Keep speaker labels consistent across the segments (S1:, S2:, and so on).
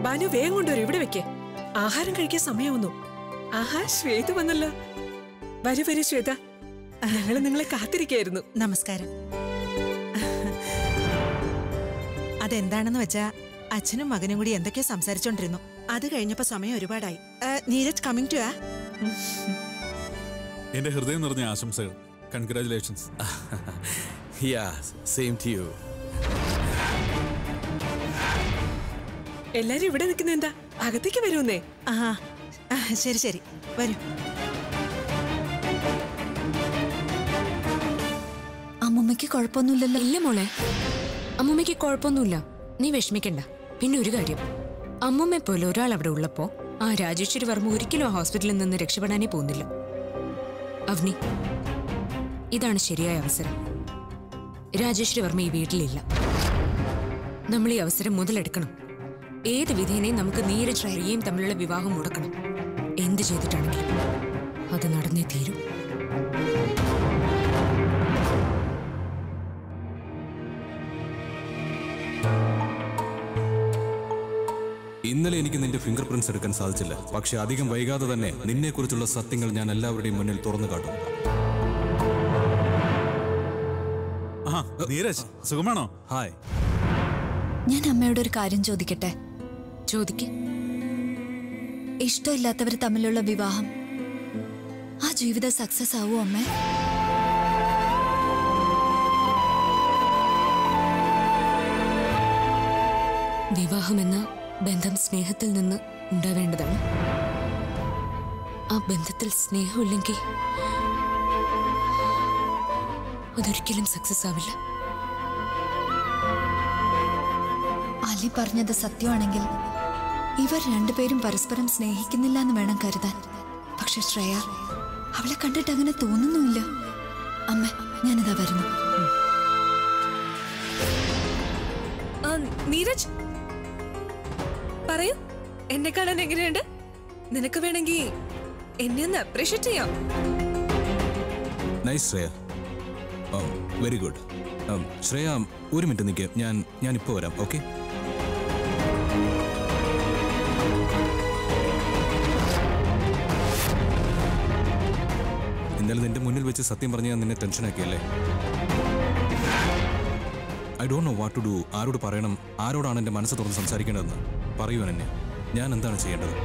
S1: ബാനു വേഗം കൊണ്ടുവരും ഇവിടെ വെക്കേ ആഹാരം കഴിക്കാൻ സമയമാവുന്നു ആഹാ ശ്വേത വന്നല്ലോ വരൂ വരൂ ശ്വേത ഞങ്ങൾ നിങ്ങളെ കാത്തിരിക്കായിരുന്നു
S2: നമസ്കാരം അതെന്താണെന്ന് വെച്ചാ അച്ഛനും mകനും കൂടി എന്തൊക്കെയോ സംസാരിച്ചോണ്ടിരുന്നു അത് കഴിഞ്ഞപ്പോ സമയം ഒരുപാടായി ആ, നീരജ് കമ്മിങ് ടു ആ
S3: എന്റെ ഹൃദയം നിറഞ്ഞ ആശംസകൾ congratulations
S4: yeah same to you
S1: എല്ലാരും ഇവിടെ നിൽക്കുന്ന എന്താ അകത്തേക്ക് വരുമെന്നേ
S2: ആ ആ, ശരി ശരി വരൂ
S5: അമ്മമ്മയ്ക്ക് കുഴപ്പമൊന്നുമില്ലല്ലോ
S6: ഇല്ല മോളെ അമ്മൂമ്മയ്ക്ക് കുഴപ്പമൊന്നുമില്ല നീ വിഷമിക്കണ്ട പിന്നെ ഒരു കാര്യം അമ്മൂമ്മയെ പോലെ ഒരാൾ അവിടെ ഉള്ളപ്പോ ആ രാജേശ്വരി വർമ്മ ഒരിക്കലും ആ ഹോസ്പിറ്റലിൽ നിന്ന് രക്ഷപ്പെടാനേ പോകുന്നില്ല അവനി ഇതാണ് ശരിയായ അവസരം രാജേശ്വരി വർമ്മ ഈ വീട്ടിലില്ല നമ്മൾ ഈ അവസരം മുതലെടുക്കണം ഏത് വിധേനയും നമുക്ക് നീരജ് റിയയും തമ്മിലുള്ള വിവാഹം മുടക്കണം എന്ത് ചെയ്തിട്ടാണെങ്കിലും അത് നടന്നേ തീരൂ
S4: ഇന്നലെ എനിക്ക് നിന്റെ ഫിംഗർ പ്രിന്റ്സ് എടുക്കാൻ സാധിച്ചില്ല പക്ഷെ അധികം വൈകാതെ തന്നെ നിന്നെക്കുറിച്ചുള്ള സത്യങ്ങൾ ഞാൻ എല്ലാവരുടെയും മുന്നിൽ തുറന്നു കാട്ടും
S3: ആ നീരജ് സുഖമാണോ
S4: ഹായ്
S5: ഞാൻ അമ്മയോട് ഒരു കാര്യം ചോദിക്കട്ടെ
S6: ചോദിക്ക്
S5: ഇഷ്ടമില്ലാത്തവർ തമ്മിലുള്ള വിവാഹം ആ ജീവിതം സക്സസ് ആവോ അമ്മേ
S6: വിവാഹമെന്ന ബന്ധം സ്നേഹത്തിൽ നിന്ന് ഉണ്ടാവേണ്ടതാണ് ആ ബന്ധത്തിൽ സ്നേഹമില്ലെങ്കിൽ അതൊരിക്കലും സക്സസ് ആവില്ല
S5: അലി പറഞ്ഞത് സത്യമാണെങ്കിൽ ഇവർ രണ്ടുപേരും പരസ്പരം സ്നേഹിക്കുന്നില്ല എന്ന് വേണം കരുതാൻ പക്ഷെ ശ്രേയ അവളെ കണ്ടിട്ട് അങ്ങനെ തോന്നുന്നുമില്ല അമ്മ ഞാനിതാ വരുന്നു
S1: ആ, നീരജ് പറയൂ എന്നെ കാണാൻ എങ്ങനെയുണ്ട് നിനക്ക് വേണമെങ്കിൽ എന്നെ ഒന്ന് അപ്രീഷിയേറ്റ് ചെയ്യാം
S4: nice Shreya very good Shreya ഒരു മിനിറ്റ് നിൽക്ക് ഞാൻ ഞാൻ ഇപ്പോൾ വരാം ഓക്കെ ഇന്നലെ നിന്റെ മുന്നിൽ വെച്ച് സത്യം പറഞ്ഞ് ഞാൻ നിന്നെ ടെൻഷനാക്കിയല്ലേ I don't know what to do ആരോട് പറയണം ആരോടാണ് എൻ്റെ മനസ്സ് തുറന്ന് സംസാരിക്കേണ്ടതെന്ന് പറയുവാൻ എന്നെ ഞാൻ എന്താണ് ചെയ്യേണ്ടത്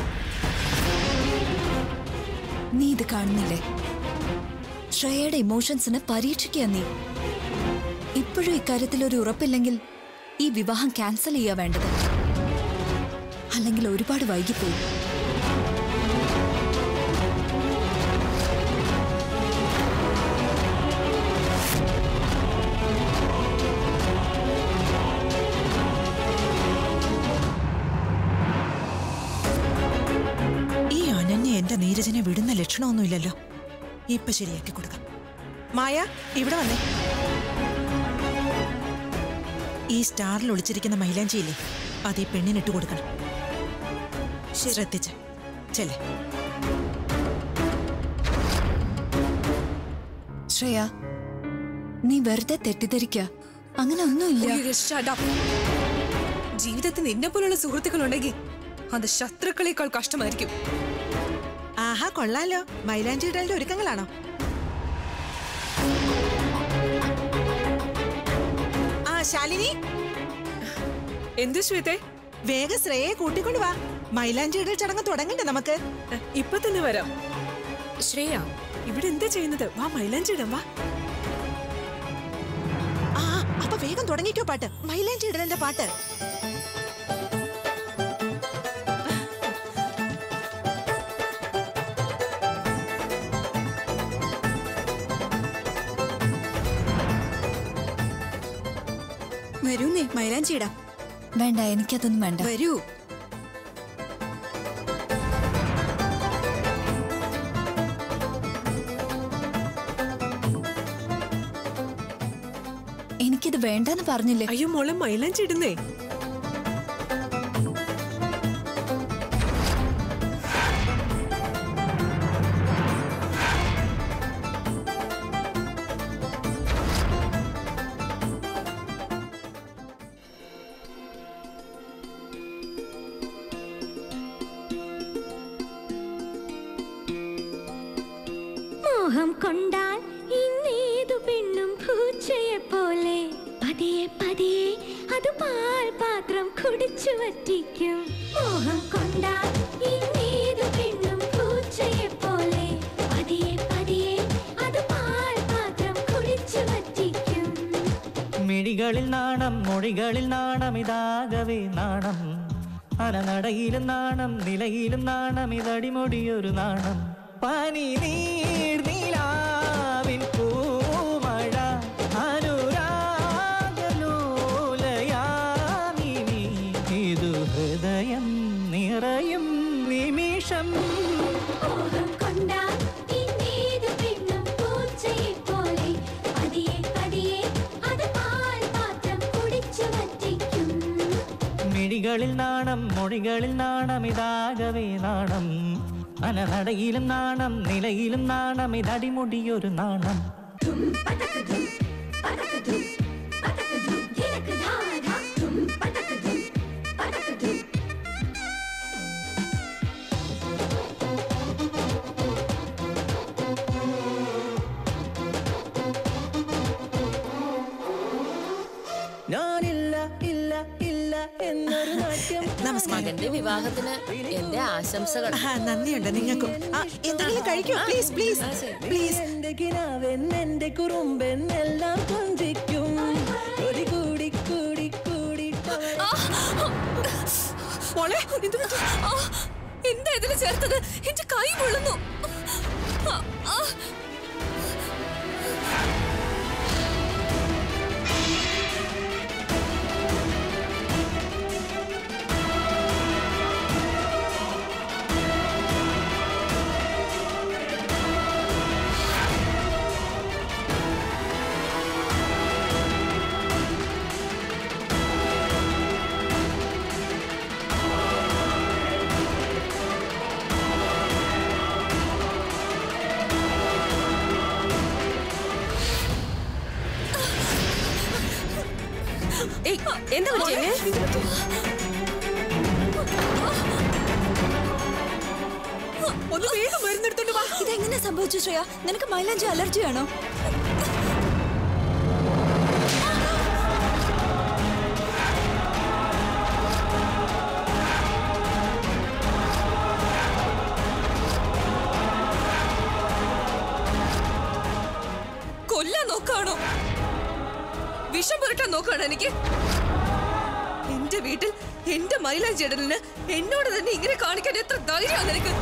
S5: നീ ഇത് കാണുന്നില്ലേ ശ്രേയയുടെ ഇമോഷൻസിനെ പരീക്ഷിക്കുക നീ ഇപ്പോഴും ഇക്കാര്യത്തിൽ ഒരു ഉറപ്പില്ലെങ്കിൽ ഈ വിവാഹം ക്യാൻസൽ ചെയ്യാ വേണ്ടത് അല്ലെങ്കിൽ ഒരുപാട് വൈകിപ്പോയി
S2: ഈ അനന്യ എന്റെ നീരജനെ വിടുന്ന ലക്ഷണമൊന്നുമില്ലല്ലോ ഇപ്പൊ ശരിയാക്കി കൊടുക്കാം മായ ഇവിടെ വന്നേ ഈ സ്റ്റാറിൽ ഒളിച്ചിരിക്കുന്ന മൈലാഞ്ചിയില്ലേ അത് ഈ പെണ്ണിനിട്ട് കൊടുക്കണം ശ്രദ്ധിച്ച് ചെല്ലേ
S5: ശ്രേയ നീ വെറുതെ തെറ്റിദ്ധരിക്ക അങ്ങനെ ഒന്നുമില്ല
S1: ഉയ്യോ, shut up. ജീവിതത്തിൽ നിന്നെ പോലുള്ള സുഹൃത്തുക്കൾ ഉണ്ടെങ്കിൽ അത് ശത്രുക്കളേക്കാൾ കഷ്ടമായിരിക്കും
S2: ആഹാ കൊള്ളാലോ മൈലാഞ്ചി ഇടലിന്റെ ഒരുക്കങ്ങളാണോ ആ ശാലിനി
S1: എന്തു ശ്വേതേ
S2: വേഗം ശ്രേയെ കൂട്ടിക്കൊണ്ട് വാ മൈലാഞ്ചി ഇടൽ ചടങ്ങ് തുടങ്ങണ്ടേ നമുക്ക്
S1: ഇപ്പൊ തന്നെ വരാം
S6: ശ്രേയ
S1: ഇവിടെ എന്താ ചെയ്യുന്നത് വാ മൈലാഞ്ചി ഇടാം വാ
S2: ആ അപ്പൊ വേഗം തുടങ്ങിക്കോ പാട്ട് മൈലാഞ്ചി ഇടലിന്റെ പാട്ട്
S7: വരൂന്നേ മൈലാഞ്ചി ഇടാം
S5: വേണ്ട എനിക്കതൊന്നും വേണ്ട
S7: വരൂ
S5: എനിക്കിത് വേണ്ടെന്ന് പറഞ്ഞില്ലേ
S1: അയ്യോ മോളെ മൈലാഞ്ചി ഇടുന്നേ
S7: മോഹം കൊണ്ടാൽ ഇന്നേതു പെണ്ണും പൂച്ചയെ പോലെ പതിയെ പതിയെ അത് പാൽ പാത്രം കുടിച്ചു വറ്റിക്കും മോഹം കൊണ്ടാൽ ഇന്നേതു പെണ്ണും പൂച്ചയെ പോലെ പതിയെ പതിയെ അത് പാൽ പാത്രം കുടിച്ചു വറ്റിക്കും
S8: മിഴികളിൽ നാണം മൊഴികളിൽ നാണം ഇതാകവേ നാണം അനനടയിലും നാണം നിലയിലും നാണം ഇതടിമൊടിയൊരു നാണം പനി നീർ നീലാവിൻ പൂമഴ അനുരാഗലോലയാമിനി ഇതു ഹൃദയം നിറയും നിമിഷം
S7: മോഹം കൊണ്ടാൽ ഇന്നേതു പെണ്ണും പൂച്ചയെ പോലെ പതിയെ പതിയെ അത് പാൽ പാത്രം കുടിച്ചു വറ്റിക്കും
S8: മിഴികളിൽ നാണം മൊഴികളിൽ നാണം ഇതാകവേ നാണം അനനടയിലും നാണം നിലയിലും നാണം ഇതടിമുടിയൊരു നാണം
S7: ധും പതക ധും പതക ധും പതക ധും ധിനക ധാധ ധും പതക ധും പതക ധും
S8: ഞാനില്ല ഇല്ല ഇല്ല എന്നൊരു നാട്യം
S2: നമസ്കാരം
S9: മകന്റെ വിവാഹത്തിന് എന്റെ ആശംസകൾ
S2: ആ, നന്ദിയുണ്ട് നിങ്ങൾക്കും ആ, എന്തെങ്കിലും കഴിക്കൂ പ്ലീസ് പ്ലീസ് പ്ലീസ്
S8: എന്റെ കിനാവൻ എന്റെ കുറുമ്പൻ എല്ലാം കൊഞ്ചിക്കും ഒരു കൂടി കൂടി കൂടി
S6: മോളെ ഇത് ആ, എന്താ ഇതിൽ ചേർത്തത് എന്റെ കൈ പൊള്ളുന്നു ആ, ആ. ഏയ്, എന്താ പറ്റിയേ
S1: ഒന്ന് വേഗം മരുന്നെടുത്തോണ്ട് വാ
S5: ഇതെങ്ങനെ സംഭവിച്ചു ശ്രേയ നിനക്ക് മൈലാഞ്ചി അലർജിയാണോ
S6: കൊല്ലാൻ നോക്കാണോ വിഷം പുരട്ടാൻ നോക്കാണോ എനിക്ക് എന്റെ വീട്ടിൽ എന്റെ മൈലാഞ്ചിടലിന് എന്നോട് തന്നെ ഇങ്ങനെ കാണിക്കാൻ എത്ര ധൈര്യമാണ് നിനക്ക്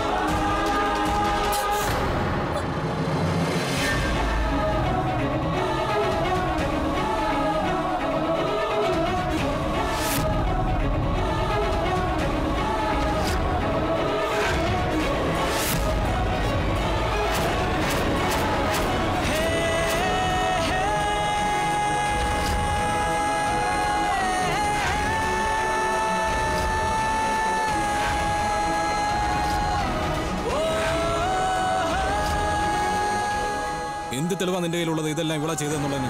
S4: എന്ത് തെളിവാ നിന്റെ കയ്യിലുള്ളത് ഇതെല്ലാം ഇവളാ ചെയ്തെന്നുള്ളതിന്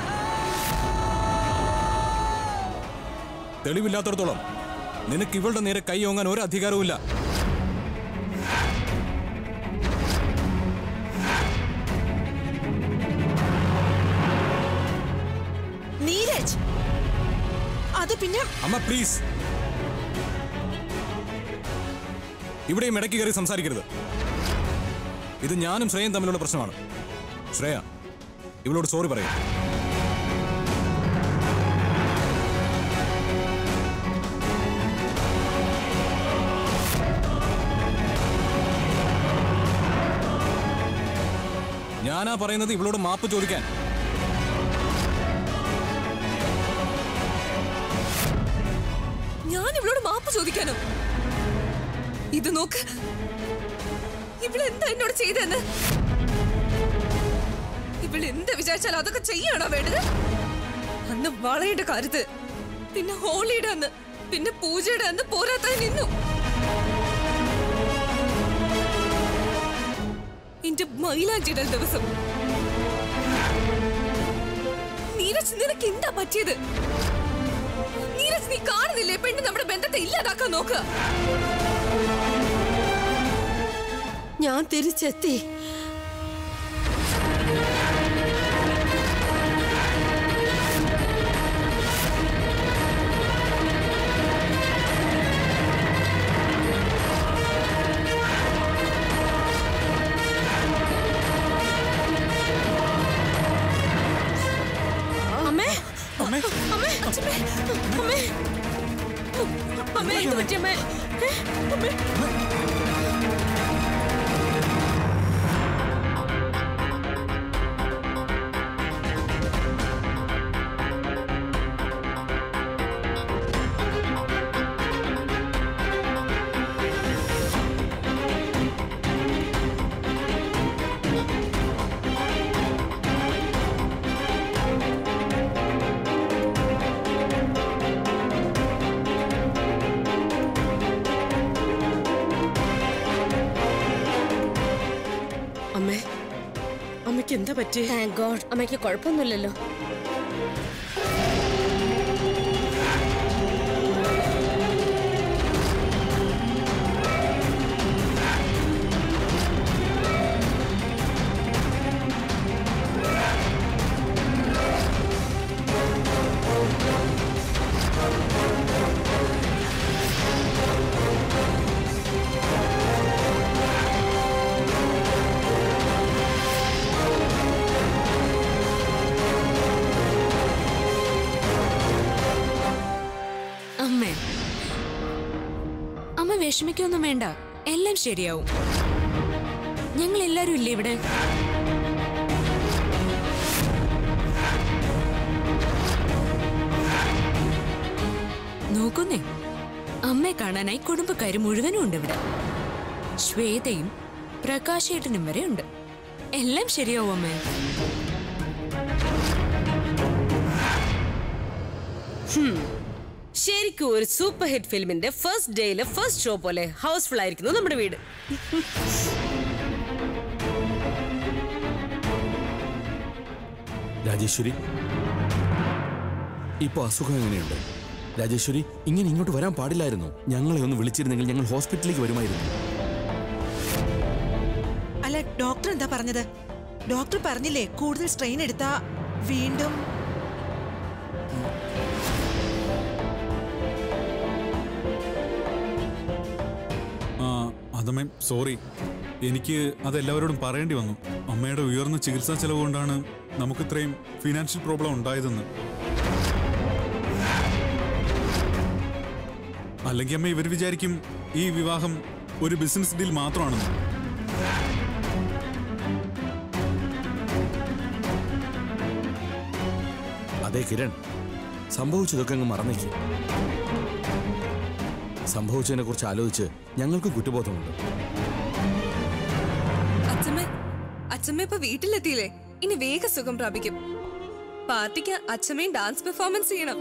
S4: തെളിവില്ലാത്തടത്തോളം നിനക്ക് ഇവളുടെ നേരെ കൈ ഓങ്ങാൻ ഒരു അധികാരവുമില്ല
S2: നീരജ് അത് പിന്നെ
S4: അമ്മ പ്ലീസ് ഇവിടെയും ഇടയ്ക്ക് കയറി സംസാരിക്കരുത് ഇത് ഞാനും ശ്രേയയും തമ്മിലുള്ള പ്രശ്നമാണ് ശ്രേയ ഇവളോട് സോറി പറയും ഞാനാ പറയുന്നത് ഇവളോട് മാപ്പ് ചോദിക്കാൻ
S6: ഞാൻ ഇവളോട് മാപ്പ് ചോദിക്കാനോ ഇത് നോക്ക് ഇവളെന്താ എന്നോട് ചെയ്തെന്ന് ഇവൾ എന്ത് വിചാരിച്ചാൽ അതൊക്കെ ചെയ്യാണോ വേണ്ടത് അന്ന് വളയുടെ കാര്യത്ത് പിന്നെ ഹോളിയുടെ അന്ന് പിന്നെ പൂജയുടെ അന്ന് പോരാത്ത നിന്നു എന്റെ മൈലാഞ്ചിടൽ ദിവസം നീരജ് നിനക്ക് എന്താ പറ്റിയത് നീരജ് നീ കാണുന്നില്ലേ പെണ്ണ് നമ്മുടെ ബന്ധത്തെ ഇല്ലാതാക്കാൻ നോക്കുക
S9: ഞാൻ തിരിച്ചെത്തി
S6: അമ്മേ എന്ത് പറ്റി അമ്മേ ഏ, അമ്മേ
S1: അമ്മേ അമ്മയ്ക്ക് എന്താ പറ്റി
S9: താങ്ക് ഗോഡ് അമ്മയ്ക്ക് കുഴപ്പമൊന്നുമില്ലല്ലോ
S6: അമ്മേ അമ്മ വിഷമിക്കൊന്നും വേണ്ട എല്ലാം ശരിയാവും ഞങ്ങൾ എല്ലാരും ഇല്ലേ ഇവിടെ നോക്കുന്നേ അമ്മയെ കാണാനായി കുടുംബക്കാര് മുഴുവനും ഉണ്ട് ഇവിടെ ശ്വേതയും പ്രകാശേട്ടനും വരെ ഉണ്ട് എല്ലാം ശരിയാവും അമ്മേ
S9: ശരിക്കും ഒരു സൂപ്പർ ഹിറ്റ് ഫിലിമിന്റെ ഫസ്റ്റ് ഡേയിലെ ഫസ്റ്റ് ഷോ പോലെ ഹൗസ്ഫുൾ ആയിരിക്കുന്നു നമ്മുടെ വീട്
S10: രാജേശ്വരി ഇപ്പൊ അസുഖം എങ്ങനെയുണ്ട് രാജേശ്വരി ഇങ്ങനെ ഇങ്ങോട്ട് വരാൻ പാടില്ലായിരുന്നു ഞങ്ങളെ ഒന്ന് വിളിച്ചിരുന്നെങ്കിൽ ഞങ്ങൾ ഹോസ്പിറ്റലിലേക്ക് വരുമായിരുന്നു
S2: അല്ല ഡോക്ടർ എന്താ പറഞ്ഞത് ഡോക്ടർ പറഞ്ഞില്ലേ കൂടുതൽ സ്ട്രെയിൻ എടുത്താ വീണ്ടും
S3: ആ അതമ്മേ സോറി എനിക്ക് അതെല്ലാവരോടും പറയേണ്ടി വന്നു അമ്മയുടെ ഉയർന്ന ചികിത്സാ ചെലവ് കൊണ്ടാണ് നമുക്ക് ഇത്രയും ഫിനാൻഷ്യൽ പ്രോബ്ലം ഉണ്ടായതെന്ന് അല്ലെങ്കിൽ അമ്മ ഇവർ വിചാരിക്കും ഈ വിവാഹം ഒരു ബിസിനസ് ഡീൽ മാത്രമാണെന്ന്
S10: അതെ കിരൺ സംഭവിച്ചതൊക്കെ അങ്ങ് മറന്നേക്ക് സംഭവിച്ചതിനെ കുറിച്ച് ആലോചിച്ച് ഞങ്ങൾക്ക് കുറ്റബോധമുണ്ട്
S11: അച്ഛമ്മ അച്ഛമ്മ ഇപ്പൊ വീട്ടിലെത്തിയില്ലേ ഇനി വേഗ സുഖം പ്രാപിക്കും പാർട്ടിക്ക് അച്ഛമ്മയും ഡാൻസ് പെർഫോമൻസ് ചെയ്യണം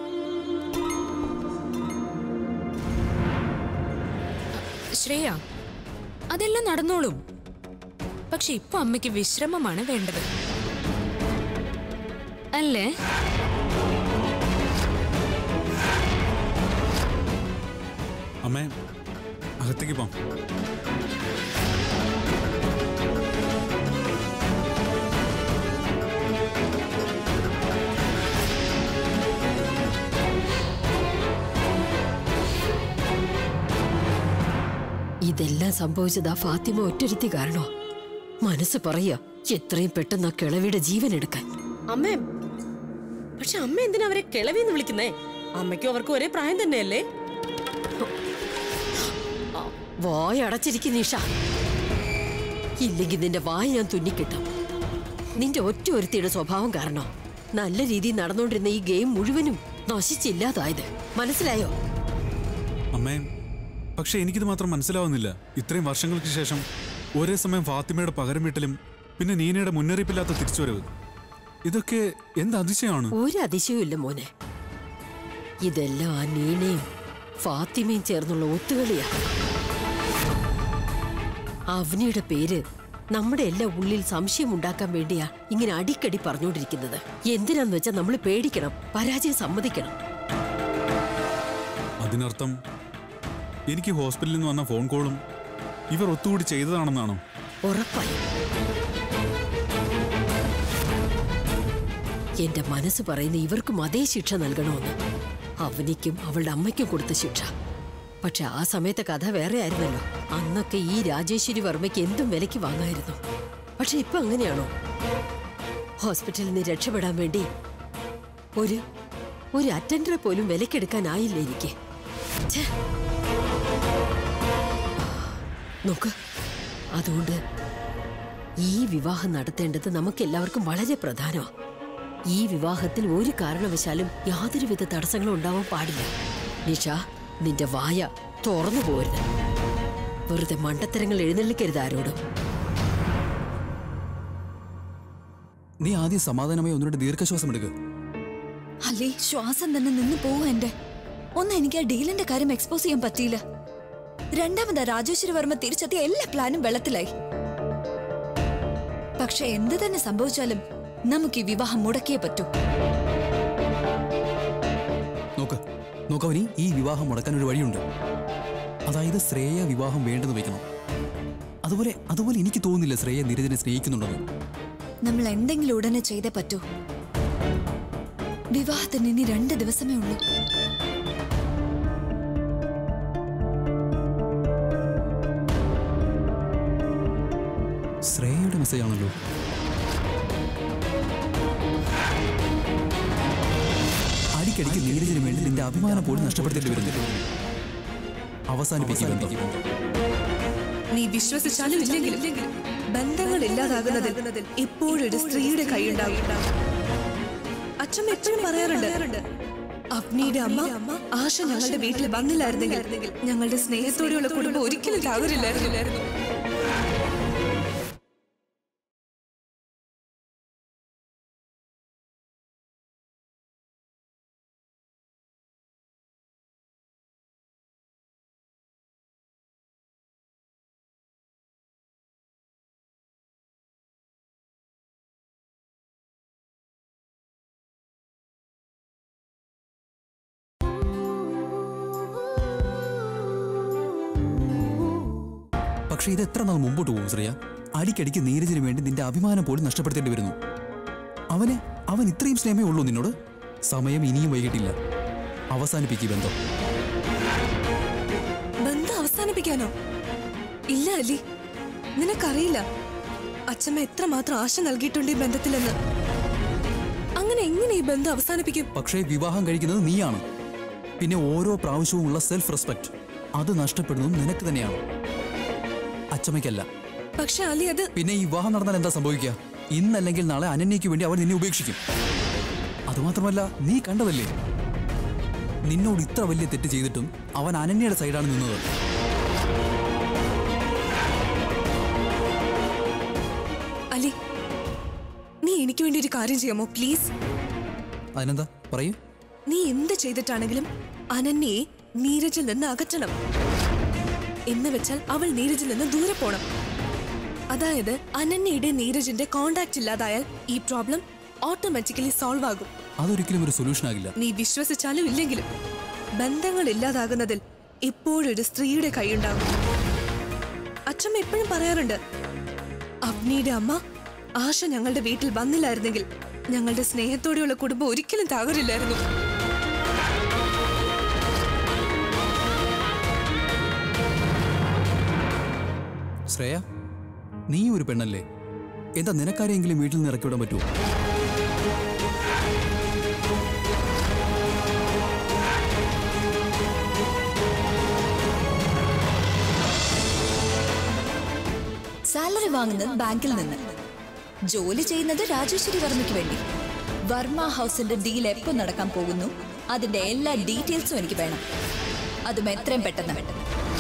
S6: ശ്രേയ അതെല്ലാം നടന്നോളും പക്ഷെ ഇപ്പൊ അമ്മയ്ക്ക് വിശ്രമമാണ് വേണ്ടത് അല്ലേ
S3: അമ്മേ അകത്തേക്ക് പോം
S12: ഇതെല്ലാം സംഭവിച്ചത് ആ ഫാത്തിമ ഒറ്റരുത്തി കാരണോ മനസ്സ് പറയാ എത്രയും പെട്ടെന്ന് ആ കിളവിയുടെ ജീവൻ എടുക്കാൻ
S9: അമ്മേ പക്ഷെ അമ്മ എന്തിനാ അവരെ കിളവിന്ന് വിളിക്കുന്നേ അമ്മയ്ക്കും അവർക്കും ഒരേ പ്രായം തന്നെയല്ലേ
S12: വായ അടച്ചിരിക്കും നിഷ ഇല്ലെങ്കിൽ നിന്റെ വായ ഞാൻ തുന്നിക്കിട്ടും നിന്റെ ഒറ്റ ഒരുത്തിയുടെ സ്വഭാവം കാരണം നല്ല രീതിയിൽ നടന്നുകൊണ്ടിരുന്ന ഈ ഗെയിം മുഴുവനും നശിച്ചില്ലാതായത് മനസ്സിലായോ
S3: അമ്മേ പക്ഷെ എനിക്കിത് മാത്രം മനസ്സിലാവുന്നില്ല ഇത്രയും വർഷങ്ങൾക്ക് ശേഷം ഒരേ സമയം ഫാത്തിമയുടെ പകരം വീട്ടലും പിന്നെ നീനയുടെ മുന്നറിയിപ്പില്ലാത്ത തിരിച്ചുവരവ് ഇതൊക്കെ എന്ത് അതിശയമാണ്
S12: ഒരു അതിശയവും ഇല്ല മോനെ ഇതെല്ലാം ആ നീനയും ഫാത്തിമയും ചേർന്നുള്ള ഒത്തുകളിയാ അവനിയുടെ പേര് നമ്മുടെ എല്ലാ ഉള്ളിൽ സംശയം ഉണ്ടാക്കാൻ വേണ്ടിയാ ഇങ്ങനെ അടിക്കടി പറഞ്ഞുകൊണ്ടിരിക്കുന്നത് എന്തിനാന്ന് വെച്ചാൽ നമ്മൾ പേടിക്കണം പരാജയം സമ്മതിക്കണം
S3: അതിനർത്ഥം എനിക്ക് ഹോസ്പിറ്റലിൽ നിന്ന് വന്ന ഫോൺ കോളും ഇവർ ഒത്തുകൂടി ചെയ്തതാണെന്നാണോ
S12: ഉറപ്പായി എന്റെ മനസ്സ് പറയുന്ന ഇവർക്കും അതേ ശിക്ഷ നൽകണമെന്ന് അവനിക്കും അവളുടെ അമ്മയ്ക്കും കൊടുത്ത ശിക്ഷ പക്ഷെ ആ സമയത്തെ കഥ വേറെ ആയിരുന്നല്ലോ അന്നൊക്കെ ഈ രാജേശ്വരി വർമ്മയ്ക്ക് എന്തും വിലയ്ക്ക് വാങ്ങായിരുന്നു പക്ഷെ ഇപ്പൊ അങ്ങനെയാണോ ഹോസ്പിറ്റലിൽ നിന്ന് രക്ഷപ്പെടാൻ വേണ്ടി ഒരു ഒരു അറ്റൻഡറെ പോലും വിലക്കെടുക്കാനായില്ല എനിക്ക് ഛെ. നോക്ക് അതുകൊണ്ട് ഈ വിവാഹം നടത്തേണ്ടത് നമുക്ക് എല്ലാവർക്കും വളരെ പ്രധാനമാണ് ഈ വിവാഹത്തിൽ ഒരു കാരണവശാലും യാതൊരുവിധ തടസ്സങ്ങളും ഉണ്ടാവാൻ പാടില്ല നിഷ നിന്റെ വായ തുറന്നു പോരുത് വെറുതെ മണ്ടത്തരങ്ങൾ എഴുന്നള്ളിക്കരുത് ആരോടും
S10: നീ ആദ്യം സമാധാനമായി ഒന്നുകൂടെ ദീർഘശ്വാസം എടുക്കുക
S5: അല്ലേ ശ്വാസം തന്നെ നിന്ന് പോവാ എന്റെ ഒന്ന് എനിക്ക് ആ ഡീലിന്റെ കാര്യം എക്സ്പോസ് ചെയ്യാൻ പറ്റിയില്ല രണ്ടാമത് ആ രാജേശ്വരി വർമ്മ തിരിച്ചെത്തിയ എല്ലാ പ്ലാനും വെള്ളത്തിലായി പക്ഷെ എന്ത് തന്നെ സംഭവിച്ചാലും നമുക്ക് ഈ വിവാഹം മുടക്കിയേ പറ്റൂ
S10: നോക്ക് നോക്കവനി ഈ വിവാഹം മുടക്കാൻ ഒരു വഴിയുണ്ട് അതായത് ശ്രേയ വിവാഹം വേണ്ടെന്ന് വെക്കണം അതുപോലെ അതുപോലെ എനിക്ക് തോന്നുന്നില്ല ശ്രേയ നിരഞ്ജനെ സ്നേഹിക്കുന്നുണ്ടെന്ന്
S5: നമ്മൾ എന്തെങ്കിലും ഉടനെ ചെയ്തേ പറ്റൂ വിവാഹത്തിന് ഇനി രണ്ട് ദിവസമേ ഉള്ളൂ
S10: ശ്രേയയുടെ മെസ്സേജ് ആണല്ലോ അടിക്കടിക്ക് നീരജിന് വേണ്ടി നിന്റെ അഭിമാനം പോലും നഷ്ടപ്പെടുത്തേണ്ടി വരുന്നില്ല അവസാനിപ്പിക്കുക ബന്ധം.
S11: നീ വിശ്വസിച്ചാലും ഇല്ലെങ്കിലും ബന്ധങ്ങൾ ഇല്ലാതാകുന്നതിൽ ഇപ്പോഴൊരു സ്ത്രീയുടെ കൈയുണ്ടാവും അച്ഛൻ എപ്പോഴും പറയാറുണ്ട് അഗ്നിയുടെ അമ്മ ആശ ഞങ്ങളുടെ വീട്ടിൽ വന്നില്ലായിരുന്നെങ്കിൽ ഞങ്ങളുടെ സ്നേഹത്തോടെയുള്ള കുടുംബം ഒരിക്കലും തകരില്ലായിരുന്നില്ലായിരുന്നു
S10: പക്ഷേ ഇത് എത്ര നാൾ മുമ്പോട്ട് പോകും ശ്രേയ അടിക്കടിക്ക് നീരജിന് വേണ്ടി നിന്റെ അഭിമാനം പോലും നഷ്ടപ്പെടുത്തേണ്ടി വരുന്നു അവന് അവൻ ഇത്രയും സ്നേഹമേ ഉള്ളൂ നിന്നോട് സമയം ഇനിയും വൈകിട്ടില്ല അവസാനിപ്പിക്കുക ബന്ധം
S11: ബന്ധം അവസാനിപ്പിക്കാനോ ഇല്ല അലി നിനക്കറിയില്ല അച്ഛമ്മ എത്രമാത്രം ആശ നൽകിയിട്ടുണ്ട് ഈ ബന്ധത്തിലെന്ന് അങ്ങനെ എങ്ങനെ ഈ ബന്ധം അവസാനിപ്പിക്കും
S10: പക്ഷേ വിവാഹം കഴിക്കുന്നത് നീയാണ് പിന്നെ ഓരോ പ്രാവശ്യവും ഉള്ള സെൽഫ് റെസ്പെക്ട് അത് നഷ്ടപ്പെടുന്നതും നിനക്ക് തന്നെയാണ് അച്ചമ്മയ്ക്കല്ല
S11: പക്ഷെ അലി അത്
S10: പിന്നെ ഈ വിവാഹം നടന്നാൽ എന്താ സംഭവിക്കുക ഇന്നല്ലെങ്കിൽ നാളെ അനന്യയ്ക്ക് വേണ്ടി അവൻ നിന്നെ ഉപേക്ഷിക്കും അതുമാത്രമല്ല നീ കണ്ടതല്ലേ നിന്നോട് ഇത്ര വലിയ തെറ്റ് ചെയ്തിട്ടും അവൻ അനന്യയുടെ സൈഡാണ് നിന്നത്
S11: അലി നീ എനിക്ക് വേണ്ടി ഒരു കാര്യം ചെയ്യാമോ പ്ലീസ്
S10: അതിനെന്താ പറയൂ
S11: നീ എന്ത് ചെയ്തിട്ടാണെങ്കിലും അനന്യയെ നീരജിൽ നിന്ന് അകറ്റണം എന്ന് വെച്ചാൽ അവൾ നീരജിൽ നിന്ന് ദൂരെ പോണം അതായത് അനന്യയുടെ നീരജിന്റെ കോണ്ടാക്ട് ഇല്ലാതായാൽ ഈ പ്രോബ്ലം ഓട്ടോമാറ്റിക്കലി സോൾവ് ആകും
S10: അതൊരിക്കലും ഒരു സൊല്യൂഷൻ ആകില്ല
S11: നീ വിശ്വസിച്ചാലും ഇല്ലെങ്കിലും ബന്ധങ്ങൾ ഇല്ലാതാകുന്നതിൽ ഇപ്പോഴൊരു സ്ത്രീയുടെ കൈയുണ്ടാകും അച്ഛമ്മ എപ്പോഴും പറയാറുണ്ട് അവനിയുടെ അമ്മ ആശ ഞങ്ങളുടെ വീട്ടിൽ വന്നില്ലായിരുന്നെങ്കിൽ ഞങ്ങളുടെ സ്നേഹത്തോടെയുള്ള കുടുംബം ഒരിക്കലും തകരില്ലായിരുന്നു
S10: ശ്രേയ നീ ഒരു പെണ്ണല്ലേ എന്താ നിനക്കാരെങ്കിലും വീട്ടിൽ നിന്ന് ഇറക്കി വിടാൻ പറ്റുമോ
S5: സാലറി വാങ്ങുന്നത് ബാങ്കിൽ നിന്ന് ജോലി ചെയ്യുന്നത് രാജേശ്വരി വർമ്മയ്ക്ക് വേണ്ടി വർമ്മ ഹൗസിന്റെ ഡീൽ എപ്പോ നടക്കാൻ പോകുന്നു അതിന്റെ എല്ലാ ഡീറ്റെയിൽസും എനിക്ക് വേണം അതും എത്രയും പെട്ടെന്ന് വേണം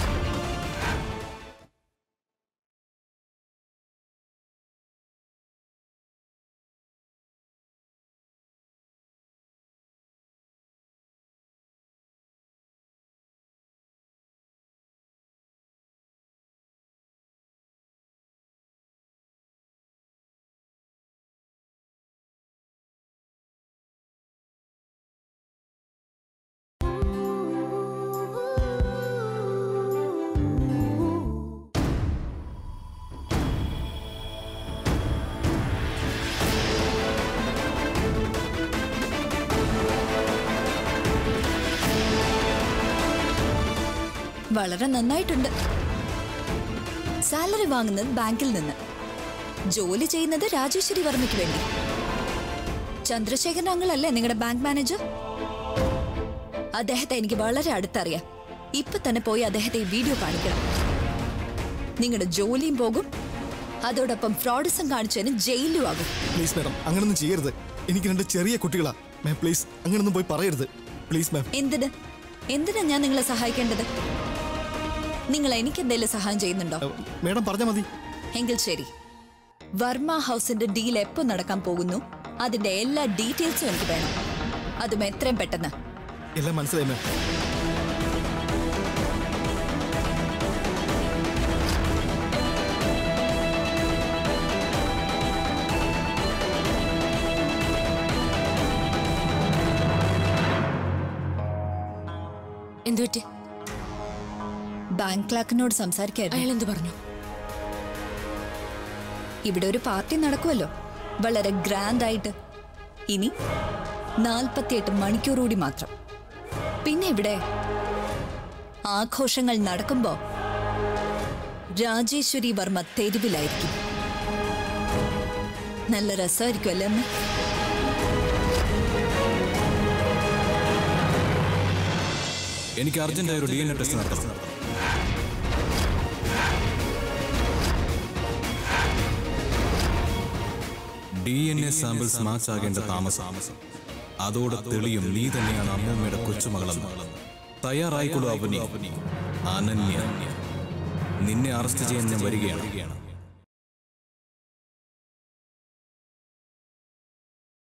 S5: വളരെ നന്നായിട്ടുണ്ട് സാലറി വാങ്ങുന്നത് ബാങ്കിൽ നിന്ന് ജോലി ചെയ്യുന്നത് രാജേശ്വരി വർമ്മയ്ക്ക് വേണ്ടി ചന്ദ്രശേഖരൻ അങ്കിളല്ലേ നിങ്ങളുടെ ബാങ്ക് മാനേജർ അദ്ദേഹത്തെ എനിക്ക് വളരെ അടുത്തറിയാം ഇപ്പൊ തന്നെ പോയി അദ്ദേഹത്തെ ഈ വീഡിയോ കാണിക്കണം നിങ്ങളുടെ ജോലിയും പോകും അതോടൊപ്പം ഫ്രോഡിസം കാണിച്ചതിന് ജയിലും ആകും
S13: പ്ലീസ് മാഡം അങ്ങനൊന്നും ചെയ്യരുത് എനിക്ക് രണ്ട് ചെറിയ കുട്ടികളാ മാം പ്ലീസ് അങ്ങനൊന്നും പോയി പറയരുത് പ്ലീസ് മാം
S5: എന്തിന് എന്തിനാ ഞാൻ നിങ്ങളെ സഹായിക്കേണ്ടത് നിങ്ങൾ എനിക്ക് എന്തെങ്കിലും സഹായം ചെയ്യുന്നുണ്ടോ
S13: മാഡം പറഞ്ഞാൽ മതി
S5: എങ്കിൽ ശരി വർമ്മ ഹൗസിന്റെ ഡീൽ എപ്പോ നടക്കാൻ പോകുന്നു അതിന്റെ എല്ലാ ഡീറ്റെയിൽസും എനിക്ക് വേണം അതും എത്രയും പെട്ടെന്ന്
S13: എല്ലാം മനസ്സിലായി മാം
S6: എന്തുപറ്റി
S5: ബാങ്ക് ക്ലാർക്കിനോട് സംസാരിക്കായിരുന്നു
S6: അയാൾ എന്ത് പറഞ്ഞു
S5: ഇവിടെ ഒരു പാർട്ടി നടക്കുമല്ലോ വളരെ ഗ്രാൻഡ് ആയിട്ട് ഇനി നാൽപ്പത്തിയെട്ട് മണിക്കൂർ കൂടി മാത്രം പിന്നെ ഇവിടെ ആഘോഷങ്ങൾ നടക്കുമ്പോ രാജേശ്വരി വർമ്മ തെരുവിലായിരിക്കും നല്ല രസമായിരിക്കും അല്ലേ അമ്മേ?
S4: എനിക്ക് അർജന്റായ ഒരു ഡി എൻ എ ടെസ്റ്റ് നടത്തണം D N A samples match ആകേണ്ട താമസം അതോടെ തെളിയും നീ തന്നെയാണ് അമ്മൂമ്മയുടെ കൊച്ചുമകളെന്ന് തയ്യാറായിക്കൊള്ളു അവനി അനന്യ നിന്നെ അറസ്റ്റ് ചെയ്യാൻ ഞാൻ വരികയാണ്